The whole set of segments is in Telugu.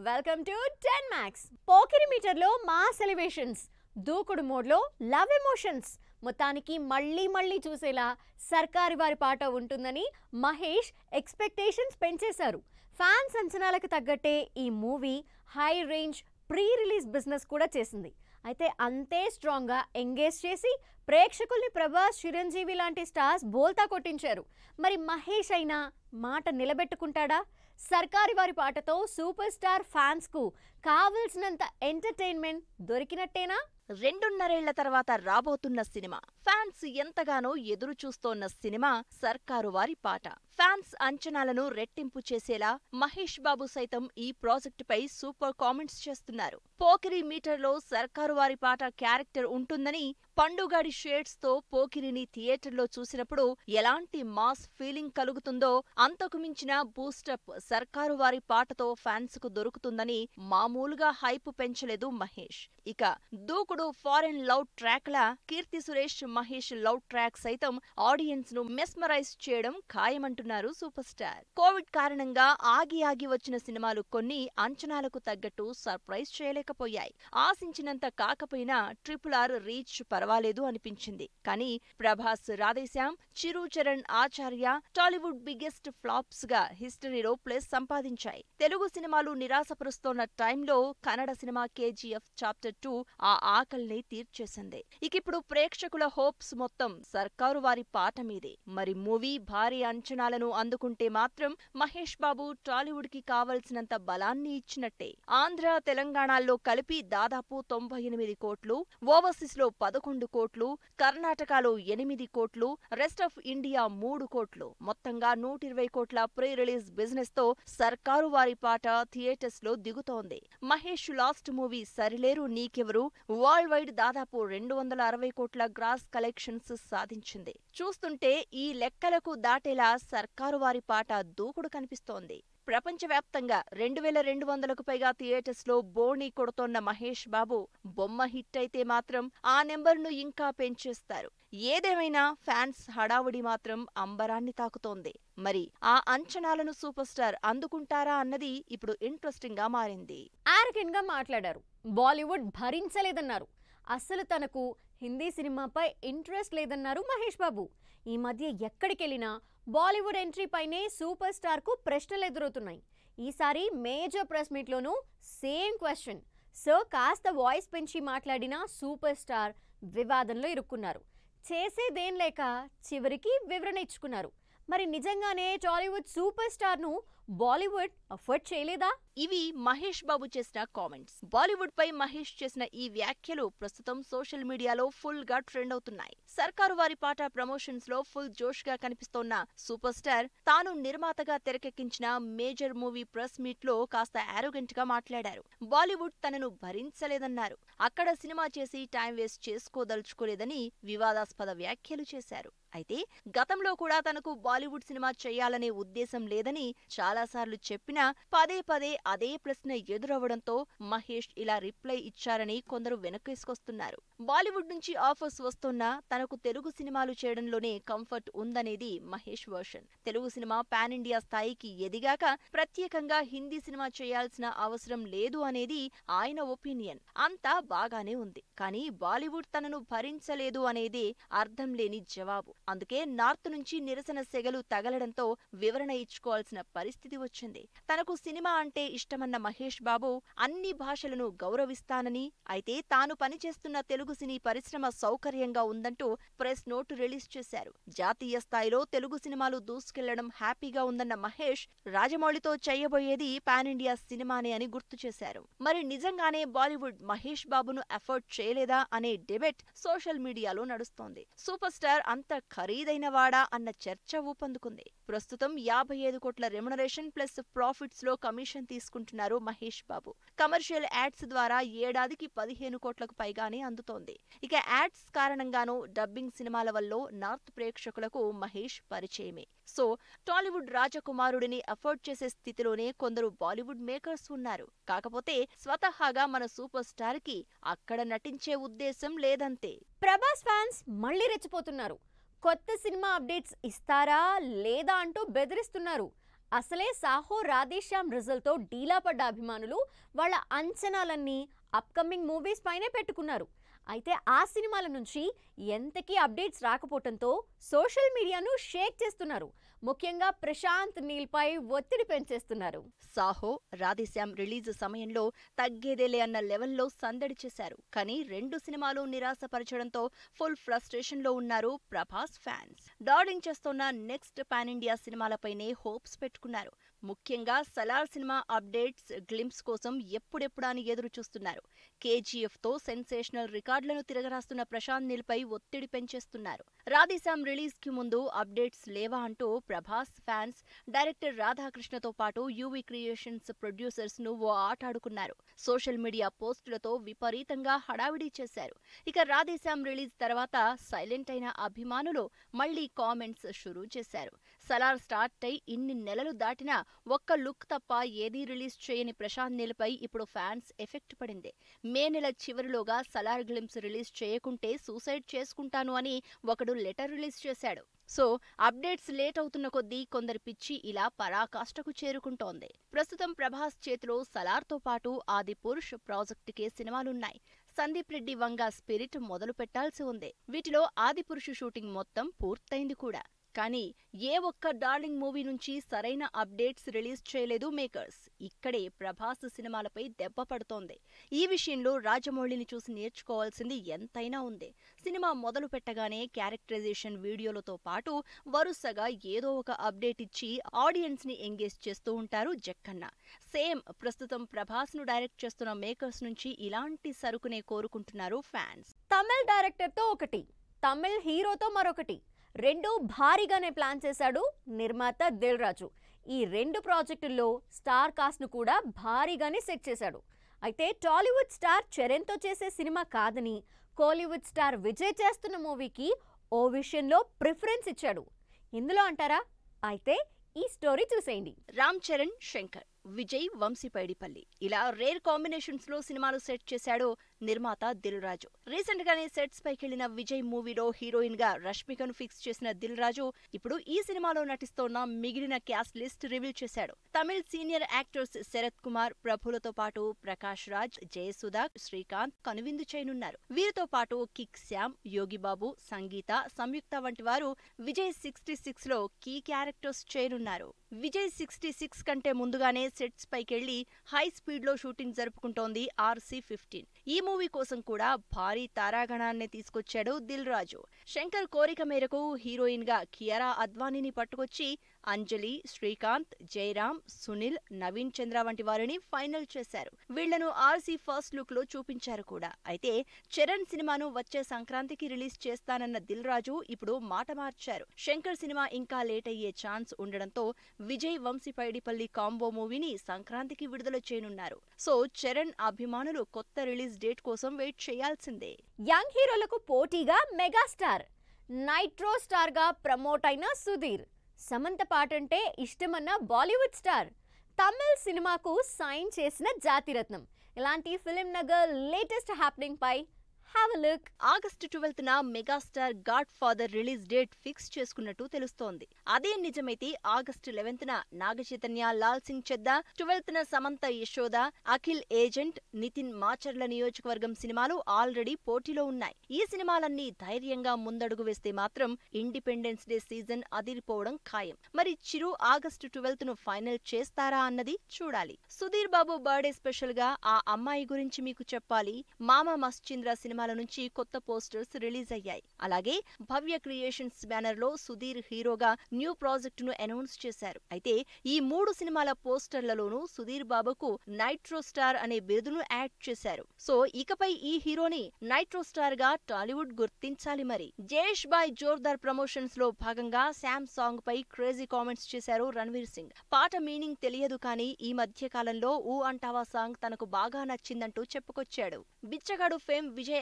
welcome to ten max Pokiri మీటర్లో మాస్ ఎలివేషన్స్ దూకుడు మోడ్లో లవ్ ఎమోషన్స్ మొత్తానికి మళ్ళీ మళ్ళీ చూసేలా సర్కారు వారి పాట ఉంటుందని మహేష్ ఎక్స్పెక్టేషన్స్ పెంచేశారు ఫ్యాన్స్ అంచనాలకు తగ్గట్టే ఈ movie high range pre release business కూడా చేసింది అయితే అంతే స్ట్రాంగ్గా ఎంగేజ్ చేసి ప్రేక్షకుల్ని ప్రభాస్ చిరంజీవి లాంటి స్టార్స్ బోల్తా కొట్టించారు మరి మహేష్ అయినా మాట నిలబెట్టుకుంటాడా సర్కారి వారి పాటతో సూపర్ స్టార్ ఫ్యాన్స్కు కావలసినంత ఎంటర్టైన్మెంట్ దొరికినట్టేనా రెండున్నరేళ్ల తర్వాత రాబోతున్న సినిమా ఫ్యాన్స్ ఎంతగానో ఎదురు చూస్తోన్న సినిమా సర్కారు వారి పాట ఫ్యాన్స్ అంచనాలను రెట్టింపు చేసేలా మహేష్ బాబు సైతం ఈ ప్రాజెక్టుపై సూపర్ కామెంట్స్ చేస్తున్నారు పోకిరి మీటర్లో సర్కారు వారి పాట క్యారెక్టర్ ఉంటుందని పండుగాడి షేడ్స్ తో పోకిరిని థియేటర్లో చూసినప్పుడు ఎలాంటి మాస్ ఫీలింగ్ కలుగుతుందో అంతకు మించిన బూస్టప్ సర్కారు వారి పాటతో ఫ్యాన్స్ కు దొరుకుతుందని మామూలుగా హైప్ పెంచలేదు మహేష్ ఇక దూకుడు ఫారెన్ లవ్ ట్రాక్ లా కీర్తి సురేష్ మహేష్ లవ్ ట్రాక్ సైతం ఆడియన్స్ ను మెస్మరైజ్ చేయడం ఖాయమంటున్నారు సూపర్ స్టార్ కోవిడ్ కారణంగా ఆగి ఆగి వచ్చిన సినిమాలు కొన్ని అంచనాలకు తగ్గట్టు సర్ప్రైజ్ చేయలేకపోయాయి ఆశించినంత కాకపోయినా ట్రిపుల్ ఆర్ రీచ్ పర్వాలేదు అనిపించింది కానీ Prabhas Radhe Shyam Chiru Charan Acharya Tollywood biggest flops గా హిస్టరీలో ప్లేస్ సంపాదించాయి తెలుగు సినిమాలు నిరాశపరుస్తోన్న టైంలో కన్నడ సినిమా కేజీఎఫ్ చాప్టర్ టూ ఆ ఆకల్ని తీర్చేసింది ఇకిప్పుడు ప్రేక్షకుల హోప్స్ మొత్తం సర్కారు వారి పాట మీదే మరి మూవీ భారీ అంచనాలను అందుకుంటే మాత్రం మహేష్ బాబు టాలీవుడ్ కి కావలసినంత బలాన్ని ఇచ్చినట్టే ఆంధ్ర తెలంగాణల్లో కలిపి దాదాపు తొంభై ఎనిమిది కోట్లు ఓవర్సీస్ లో పదకొండు కోట్లు కర్ణాటకలో ఎనిమిది కోట్లు రెస్ట్ ఆఫ్ ఇండియా మూడు కోట్లు మొత్తంగా నూట ఇరవై కోట్ల ప్రీ రిలీజ్ బిజినెస్ తో సర్కారు వారి పాట థియేటర్స్ లో దిగుతోంది Mahesh last movie Sarileru Neekevvaru world wide దాదాపు రెండు వందల అరవై కోట్ల గ్రాస్ కలెక్షన్స్ సాధించింది చూస్తుంటే ఈ లెక్కలకు దాటేలా సర్కారు వారి పాట దూకుడు కనిపిస్తోంది ప్రపంచవ్యాప్తంగా రెండు వేల రెండు వందలకు పైగా థియేటర్స్ లో బోణి కొడుతోన్న మహేష్ బాబు బొమ్మ హిట్ అయితే మాత్రం ఆ నెంబర్ను ఇంకా పెంచేస్తారు ఏదేమైనా ఫ్యాన్స్ హడావుడి మాత్రం అంబరాన్ని తాకుతోంది మరి ఆ అంచనాలను సూపర్ స్టార్ అందుకుంటారా అన్నది ఇప్పుడు ఇంట్రెస్టింగ్ గా మారింది గా మాట్లాడారు బాలీవుడ్ భరించలేదన్నారు అస్సలు తనకు హిందీ సినిమాపై ఇంట్రెస్ట్ లేదన్నారు మహేష్ బాబు ఈ మధ్య ఎక్కడికెళ్ళినా బాలీవుడ్ ఎంట్రీ పైనే సూపర్ స్టార్కు ప్రశ్నలు ఎదురవుతున్నాయి ఈసారి మేజర్ ప్రెస్ మీట్లోనూ సేమ్ క్వశ్చన్ సో కాస్త వాయిస్ పెంచి మాట్లాడిన సూపర్ స్టార్ వివాదంలో ఇరుక్కున్నారు చేసేదేం లేక చివరికి వివరణ ఇచ్చుకున్నారు మరి నిజంగానే టాలీవుడ్ సూపర్ స్టార్ను బాలీవుడ్ అఫోర్డ్ చేయలేదా ఇవి మహేష్ బాబు చేసిన కామెంట్స్ బాలీవుడ్ పై మహేష్ చేసిన ఈ వ్యాఖ్యలు ప్రస్తుతం సోషల్ మీడియాలో ఫుల్ గా ట్రెండ్ అవుతున్నాయి సర్కారు వారి పాట ప్రమోషన్స్ లో ఫుల్ జోష్ గా కనిపిస్తోన్న సూపర్ స్టార్ తాను నిర్మాతగా తెరకెక్కించిన మేజర్ మూవీ ప్రెస్ మీట్ లో కాస్త ఆరోగెంట్ గా మాట్లాడారు బాలీవుడ్ తనను భరించలేదన్నారు అక్కడ సినిమా చేసి టైం వేస్ట్ చేసుకోదలుచుకోలేదని వివాదాస్పద వ్యాఖ్యలు చేశారు అయితే గతంలో కూడా తనకు బాలీవుడ్ సినిమా చేయాలనే ఉద్దేశం లేదని చాలాసార్లు చెప్పినా పదే పదే అదే ప్రశ్న ఎదురవ్వడంతో మహేష్ ఇలా రిప్లై ఇచ్చారని కొందరు వెనకేసుకొస్తున్నారు బాలీవుడ్ నుంచి ఆఫర్స్ వస్తున్నా తనకు తెలుగు సినిమాలు చేయడంలోనే కంఫర్ట్ ఉందనేది మహేష్ వర్షన్ తెలుగు సినిమా పాన్ ఇండియా స్థాయికి ఎదిగాక ప్రత్యేకంగా హిందీ సినిమా చేయాల్సిన అవసరం లేదు అనేది ఆయన ఒపీనియన్ అంతా బాగానే ఉంది కానీ బాలీవుడ్ తనను భరించలేదు అనేది అర్థం లేని జవాబు అందుకే నార్త్ నుంచి నిరసన సెగలు తగలడంతో వివరణ ఇచ్చుకోవాల్సిన పరిస్థితి వచ్చింది తనకు సినిమా అంటే ఇష్టమన్న మహేష్ బాబు అన్ని భాషలను గౌరవిస్తానని అయితే తాను పనిచేస్తున్న తెలుగు సినీ పరిశ్రమ సౌకర్యంగా ఉందంటూ ప్రెస్ నోటు రిలీజ్ చేశారు జాతీయ స్థాయిలో తెలుగు సినిమాలు దూసుకెళ్లడం హ్యాపీగా ఉందన్న మహేష్ రాజమౌళితో చేయబోయేది పాన్ ఇండియా సినిమానే అని గుర్తు చేశారు మరి నిజంగానే బాలీవుడ్ మహేష్ బాబును ఎఫర్ట్ చేయలేదా అనే డిబేట్ సోషల్ మీడియాలో నడుస్తోంది సూపర్ స్టార్ అంత ఖరీదైన వాడా అన్న చర్చ ఊపందుకుంది ప్రస్తుతం యాభై ఐదు కోట్ల రెమ్యునరేషన్ ప్లస్ ప్రాఫిట్స్ లో కమిషన్ తీసుకుంటున్నారు మహేష్ బాబు కమర్షియల్ యాడ్స్ ద్వారా ఏడాదికి పదిహేను కోట్లకు పైగానే అందుతోంది ఇక యాడ్స్ కారణంగానూ డబ్బింగ్ సినిమాల వల్ల నార్త్ ప్రేక్షకులకు మహేష్ పరిచయమే సో టాలీవుడ్ రాజకుమారుడిని అఫోర్డ్ చేసే స్థితిలోనే కొందరు బాలీవుడ్ మేకర్స్ ఉన్నారు కాకపోతే స్వతహాగా మన సూపర్ స్టార్ కి అక్కడ నటించే ఉద్దేశం లేదంతే ప్రభాస్ ఫ్యాన్స్ మళ్ళీ రెచ్చిపోతున్నారు కొత్త సినిమా అప్డేట్స్ ఇస్తారా లేదా అంటూ బెదిరిస్తున్నారు అసలే సాహో రాధేశ్యామ్ రిజల్ట్తో డీలా పడ్డ అభిమానులు వాళ్ళ అంచనాలన్నీ అప్కమింగ్ మూవీస్ పైనే పెట్టుకున్నారు అయితే ఆ సినిమాల నుంచి ఎంతకీ అప్డేట్స్ రాకపోవడంతో సోషల్ మీడియాను షేక్ చేస్తున్నారు ముఖ్యంగా ప్రశాంత్ నీల్పై ఒత్తిడి పెంచేస్తున్నారు సాహో రాధేశ్యామ్ రిలీజ్ సమయంలో తగ్గేదేలే అన్న లెవెల్లో సందడి చేశారు కానీ రెండు సినిమాలు నిరాశపరచడంతో ఫుల్ ఫ్రస్ట్రేషన్ లో ఉన్నారు ప్రభాస్ ఫ్యాన్స్ డార్లింగ్ చేస్తున్న నెక్స్ట్ పాన్ ఇండియా సినిమాలపైనే హోప్స్ పెట్టుకున్నారు ముఖ్యంగా సలార్ సినిమా అప్డేట్స్ గ్లిమ్స్ కోసం ఎప్పుడెప్పుడా అని ఎదురు చూస్తున్నారు కేజీఎఫ్ తో సెన్సేషనల్ రికార్డులను తిరగరాస్తున్న ప్రశాంత్ నీల్ పై ఒత్తిడి పెంచేస్తున్నారు రాధేశ్యామ్ రిలీజ్ కి ముందు అప్డేట్స్ లేవా అంటూ ప్రభాస్ ఫ్యాన్స్ డైరెక్టర్ రాధాకృష్ణతో పాటు యూవీ క్రియేషన్స్ ప్రొడ్యూసర్స్ ను ఓ ఆట ఆడుకున్నారు సోషల్ మీడియా పోస్టులతో విపరీతంగా హడావిడి చేశారు ఇక రాధేశ్యామ్ రిలీజ్ తర్వాత సైలెంట్ అయిన అభిమానులు మళ్లీ కామెంట్స్ షురూ చేశారు సలార్ స్టార్ట్ అయి ఇన్ని నెలలు దాటినా ఒక్క లుక్ తప్ప ఏదీ రిలీజ్ చేయని ప్రశాంత్ నీల్పై ఇప్పుడు ఫ్యాన్స్ ఎఫెక్ట్ పడింది మే నెల చివరిలోగా సలార్ గ్లిమ్స్ రిలీజ్ చేయకుంటే సూసైడ్ చేసుకుంటాను అని ఒకడు లెటర్ రిలీజ్ చేశాడు సో అప్డేట్స్ లేట్ అవుతున్న కొద్దీ కొందరి పిచ్చి ఇలా పరాకాష్ఠకు చేరుకుంటోంది ప్రస్తుతం ప్రభాస్ చేతిలో సలార్తో పాటు ఆది పురుష్ ప్రాజెక్టుకే సినిమాలున్నాయి సందీప్ రెడ్డి వంగ స్పిరిట్ మొదలు పెట్టాల్సి ఉంది వీటిలో ఆది పురుషు షూటింగ్ మొత్తం పూర్తయింది కూడా కానీ ఏ ఒక్క డార్లింగ్ మూవీ నుంచి సరైన అప్డేట్స్ రిలీజ్ చేయలేదు మేకర్స్ ఇక్కడే ప్రభాస్ సినిమాలపై దెబ్బ పడుతోంది ఈ విషయంలో రాజమౌళిని చూసి నేర్చుకోవాల్సింది ఎంతైనా ఉంది సినిమా మొదలు పెట్టగానే క్యారెక్టరైజేషన్ వీడియోలతో పాటు వరుసగా ఏదో ఒక అప్డేట్ ఇచ్చి ఆడియన్స్ ని ఎంగేజ్ చేస్తూ ఉంటారు జక్కన్న సేమ్ ప్రస్తుతం ప్రభాస్ ను డైరెక్ట్ చేస్తున్న మేకర్స్ నుంచి ఇలాంటి సరుకునే కోరుకుంటున్నారు ఫ్యాన్స్ తమిళ్ డైరెక్టర్తో ఒకటి తమిళ్ హీరోతో మరొకటి రెండు భారీగానే ప్లాన్ చేశాడు నిర్మాత దిల్ రాజు ఈ రెండు ప్రాజెక్టుల్లో స్టార్ కాస్ట్ను కూడా భారీగానే సెట్ చేశాడు అయితే టాలీవుడ్ స్టార్ చరణ్తో చేసే సినిమా కాదని కోలీవుడ్ స్టార్ విజయ్ చేస్తున్న మూవీకి ఓ విషయంలో ప్రిఫరెన్స్ ఇచ్చాడు ఇందులో అంటారా అయితే ఈ స్టోరీ చూసేయండి రామ్ చరణ్ శంకర్ విజయ్ వంశీపైడిపల్లి ఇలా రేర్ కాంబినేషన్స్ లో సినిమాలు సెట్ చేశాడు నిర్మాత దిల్ రాజు రీసెంట్ గానే సెట్స్ పైకెళ్లిన విజయ్ మూవీలో హీరోయిన్ గా రష్మికను ఫిక్స్ చేసిన దిల్ రాజు ఇప్పుడు ఈ సినిమాలో నటిస్తోన్న మిగిలిన క్యాస్ట్ లిస్ట్ రివీల్ చేశాడు తమిళ్ సీనియర్ యాక్టర్స్ శరత్ కుమార్ ప్రభులతో పాటు ప్రకాష్ రాజ్ జయసుధా శ్రీకాంత్ కనువిందు చేయనున్నారు వీరితో పాటు కిక్ శ్యామ్ యోగిబాబు సంగీత సంయుక్త వంటి వారు విజయ్ సిక్స్టీ సిక్స్ లో కీ క్యారెక్టర్స్ చేయనున్నారు విజయ్ సిక్స్టీ సిక్స్ కంటే ముందుగానే సెట్స్ పైకెళ్లి హై స్పీడ్ లో షూటింగ్ జరుపుకుంటోంది ఆర్సీ ఫిఫ్టీన్ ఈ మూవీ కోసం కూడా భారీ తారాగణాన్ని తీసుకొచ్చాడు దిల్ రాజు శంకర్ కోరిక మేరకు హీరోయిన్ గా కియారా అద్వానీని పట్టుకొచ్చి అంజలి శ్రీకాంత్ జయరామ్ సునీల్ నవీన్ చంద్ర వంటి వారిని ఫైనల్ చేశారు వీళ్లను ఆర్సీ ఫస్ట్ లుక్ లో చూపించారు కూడా అయితే చరణ్ సినిమాను వచ్చే సంక్రాంతికి రిలీజ్ చేస్తానన్న దిల్ రాజు ఇప్పుడు మాట మార్చారు శంకర్ సినిమా ఇంకా లేట్ అయ్యే ఛాన్స్ ఉండడంతో విజయ్ వంశీ పైడిపల్లి కాంబో మూవీని సంక్రాంతికి విడుదల చేయనున్నారు సో చరణ్ అభిమానులు కొత్త రిలీజ్ డేట్ కోసం వెయిట్ చేయాల్సిందే యంగ్ హీరోలకు పోటీగా మెగాస్టార్ నైట్రో స్టార్గా ప్రమోట్ అయిన సుధీర్ సమంత పాటంటే ఇష్టమన్న బాలీవుడ్ స్టార్ తమిళ్ సినిమాకు సైన్ చేసిన జాతిరత్నం ఇలాంటి ఫిలిం నగర్ లేటెస్ట్ హ్యాపెనింగ్ పై have a look August twelfth న megastar godfather release date fix చేసుకున్నట్టు తెలుస్తోంది అదే నిజమైతే ఆగస్టు లెవెన్త్ న నాగ చైతన్య లాల్ సింగ్ చెద్దా ట్వెల్త్ న సమంత యశోద అఖిల్ ఏజెంట్ నితిన్ మాచర్ల నియోజకవర్గం సినిమాలు ఆల్రెడీ పోటీలో ఉన్నాయి ఈ సినిమాలన్నీ ధైర్యంగా ముందడుగు వేస్తే మాత్రం ఇండిపెండెన్స్ డే సీజన్ అదిరిపోవడం ఖాయం మరి చిరు ఆగస్టు ట్వెల్త్ ను ఫైనల్ చేస్తారా అన్నది చూడాలి సుధీర్ బాబు బర్త్డే స్పెషల్ గా ఆ అమ్మాయి గురించి మీకు చెప్పాలి మామ మస్చింద్ర సినిమాల నుంచి కొత్త పోస్టర్స్ రిలీజ్ అయ్యాయి అలాగే భవ్య క్రియేషన్స్ బ్యానర్ లో సుధీర్ హీరోగా న్యూ ప్రాజెక్ట్ ను అనౌన్స్ చేశారు అయితే ఈ మూడు సినిమాల పోస్టర్లలోనూ సుధీర్ బాబుకు నైట్రో స్టార్ అనే బిరుదును యాడ్ చేశారు సో ఇకపై ఈ హీరోని నైట్రో స్టార్ గా టాలీవుడ్ గుర్తించాలి మరి జయేష్ బాయ్ జోర్దార్ ప్రమోషన్స్ లో భాగంగా శామ్ సాంగ్ పై క్రేజీ కామెంట్స్ చేశారు రణ్వీర్ సింగ్ పాట మీనింగ్ తెలియదు కానీ ఈ మధ్య కాలంలో ఊ అంటావా సాంగ్ తనకు బాగా నచ్చిందంటూ చెప్పుకొచ్చాడు బిచ్చగాడు ఫేమ్ విజయ్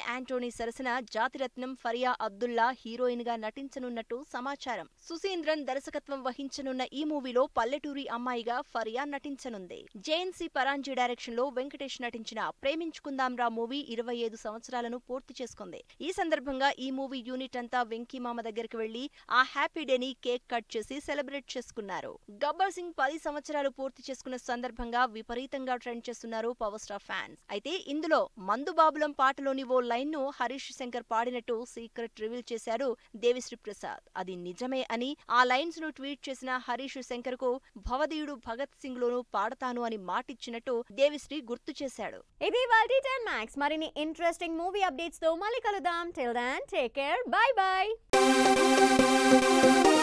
యాంటోనీ సరసన జాతిరత్నం ఫరియా అబ్దుల్లా హీరోయిన్ గా నటించనున్నట్టు సమాచారం సుశీంద్రన్ దర్శకత్వం వహించనున్న ఈ మూవీలో పల్లెటూరి అమ్మాయిగా ఫరియా నటించనుంది జేఎన్సీ పరాంజీ డైరెక్షన్ లో వెంకటేష్ నటించిన ప్రేమించుకుందాం రా మూవీ ఇరవై ఐదు సంవత్సరాలను పూర్తి చేసుకుంది ఈ సందర్భంగా ఈ మూవీ యూనిట్ అంతా వెంకీ మామ దగ్గరికి వెళ్లి ఆ హ్యాపీ డేని కేక్ కట్ చేసి సెలబ్రేట్ చేసుకున్నారు గబ్బర్ సింగ్ పది సంవత్సరాలు పూర్తి చేసుకున్న సందర్భంగా విపరీతంగా ట్రెండ్ చేస్తున్నారు పవర్ స్టార్ ఫ్యాన్స్ అయితే ఇందులో మందు బాబులం పాటలోని ఓ లైన్ ను హరీష్ శంకర్ పాడినట్టు సీక్రెట్ రివీల్ చేశారు దేవిశ్రీ ప్రసాద్ అది నిజమే అని ఆ లైన్స్ ను ట్వీట్ చేసిన హరీష్ శంకర్ కు భవదీయుడు భగత్ సింగ్ లోను పాడతాను అని మాటిచ్చినట్టు దేవిశ్రీ గుర్తు చేశాడు ఇది వాల్టీ టెన్ మ్యాక్స్ మరిన్ని ఇంట్రెస్టింగ్ మూవీ అప్డేట్స్ తో మళ్ళీ కలుద్దాం till then take care bye by